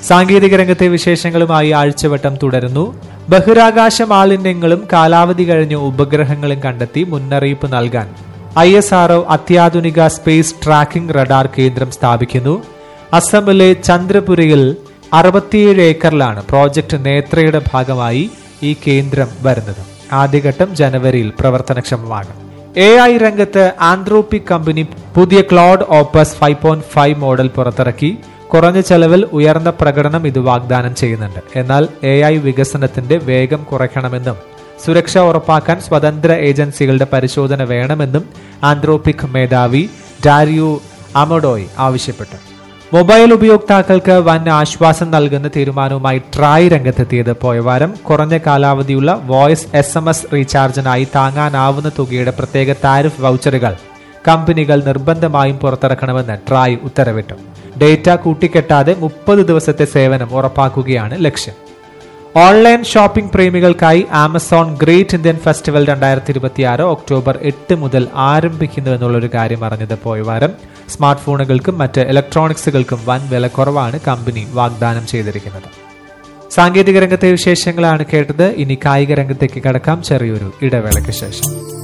സാങ്കേതിക രംഗത്തെ വിശേഷങ്ങളുമായി ആഴ്ചവട്ടം തുടരുന്നു ബഹിരാകാശ മാലിന്യങ്ങളും കാലാവധി കഴിഞ്ഞ ഉപഗ്രഹങ്ങളും കണ്ടെത്തി മുന്നറിയിപ്പ് നൽകാൻ ഐ എസ് ആർഒ അത്യാധുനിക സ്പേസ് ട്രാക്കിംഗ് റഡാർ കേന്ദ്രം സ്ഥാപിക്കുന്നു അസമിലെ ചന്ദ്രപുരയിൽ അറുപത്തിയേഴ് ഏക്കറിലാണ് പ്രോജക്ട് നേത്രയുടെ ഭാഗമായി ഈ കേന്ദ്രം വരുന്നത് ആദ്യഘട്ടം ജനുവരിയിൽ പ്രവർത്തനക്ഷമമാകും എ ഐ രംഗത്ത് ആന്ത്രോപിക് കമ്പനി പുതിയ Claude Opus five point five model പുറത്തിറക്കി കുറഞ്ഞ ചെലവിൽ ഉയർന്ന പ്രകടനം ഇത് വാഗ്ദാനം ചെയ്യുന്നുണ്ട് എന്നാൽ എ ഐ വികസനത്തിന്റെ വേഗം കുറയ്ക്കണമെന്നും സുരക്ഷ ഉറപ്പാക്കാൻ സ്വതന്ത്ര ഏജൻസികളുടെ പരിശോധന വേണമെന്നും ആന്ത്രോപിക് മേധാവി ഡാരിയു അമഡോയ് ആവശ്യപ്പെട്ടു മൊബൈൽ ഉപയോക്താക്കൾക്ക് വൻ ആശ്വാസം നൽകുന്ന തീരുമാനവുമായി ട്രായ് രംഗത്തെത്തിയത് പോയ വാരം കുറഞ്ഞ കാലാവധിയുള്ള വോയിസ് എസ് എം എസ് റീചാർജിനായി താങ്ങാനാവുന്ന തുകയുടെ പ്രത്യേക താരിഫ് വൗച്ചറുകൾ കമ്പനികൾ നിർബന്ധമായും പുറത്തിറക്കണമെന്ന് ട്രായ് ഉത്തരവിട്ടു ഡേറ്റ കൂട്ടിക്കെട്ടാതെ മുപ്പത് ദിവസത്തെ സേവനം ഉറപ്പാക്കുകയാണ് ലക്ഷ്യം ഓൺലൈൻ ഷോപ്പിംഗ് പ്രേമികൾക്കായി ആമസോൺ ഗ്രേറ്റ് ഇന്ത്യൻ ഫെസ്റ്റിവൽ രണ്ടായിരത്തി ഇരുപത്തിയാറ് ഒക്ടോബർ എട്ട് മുതൽ ആരംഭിക്കുന്നു എന്നുള്ളൊരു കാര്യം അറിഞ്ഞത് പോയ വാരം സ്മാർട്ട് ഫോണുകൾക്കും മറ്റ് ഇലക്ട്രോണിക്സുകൾക്കും വൻ വിലക്കുറവാണ് കമ്പനി വാഗ്ദാനം ചെയ്തിരിക്കുന്നത് സാങ്കേതിക രംഗത്തെ വിശേഷങ്ങളാണ് കേട്ടത് ഇനി കായിക രംഗത്തേക്ക് കടക്കാം ചെറിയൊരു ഇടവേളയ്ക്ക് ശേഷം